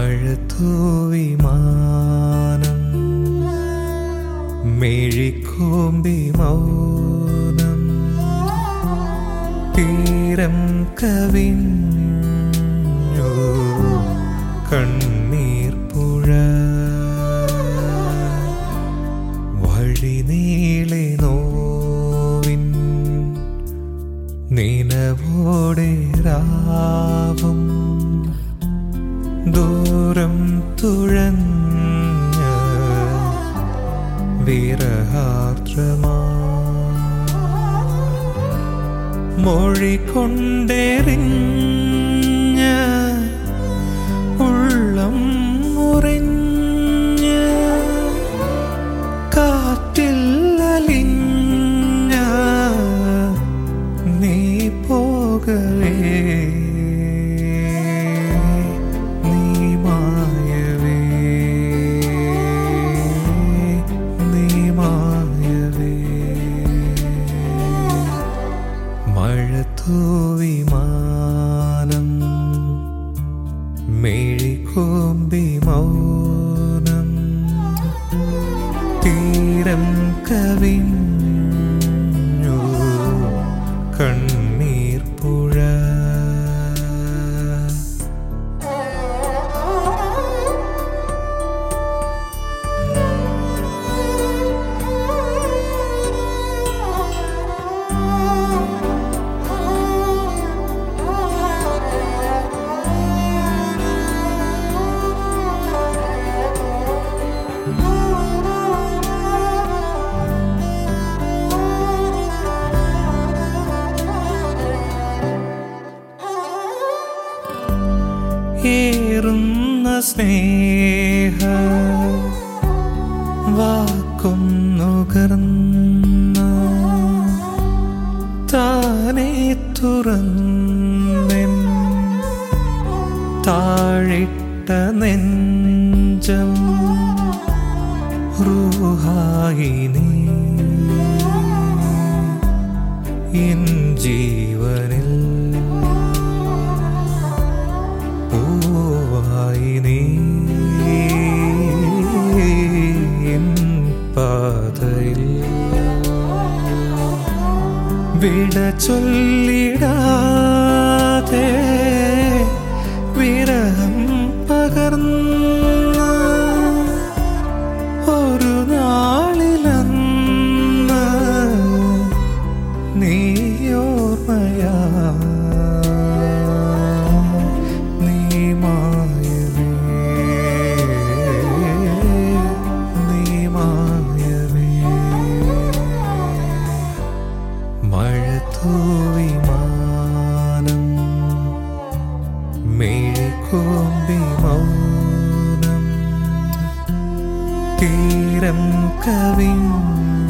മഴത്തൂവി മാനം മെഴിക്കൂമ്പി മൗനം തീരം കവിഞ്ഞു കണ്ണീർ പുഴ വഴി നീളെ നോവിൻ നിലവോടെ രാവും ദൂരം തുഴഞ്ഞ വിരഹാർദ്രമാ മൊഴി കൊണ്ടെറിഞ്ഞ ഉള്ളം മുറിഞ്ഞ കാറ്റിൽ അലിഞ്ഞ നീ പോകവേ നീ മായവേ നീ മായവേ മഴത്തൂവി മാനം മെഴിക്കൂമ്പി മൗനം തീരം കവിഞ്ഞു കണ്ണീർ പുഴ ഏറുന്ന സ്നേഹ വാക്കൊന്നുകർന്ന താനേ തുറന്നെൻ താഴിട്ട നെഞ്ചം റൂഹായി നീ എൻ ജീവനിൽ പൂവായി നീ എൻ പാതയിൽ വിട ചൊല്ലിടാതെ വിരഹം പകർന്ന ഒരു നാളിലന്ന് നീയോർമ്മയാ നീ മായവേ നീ മായവേ മഴത്തൂവി മാനം മെഴിക്കൂമ്പി മൗനം തീരം കവിഞ്ഞു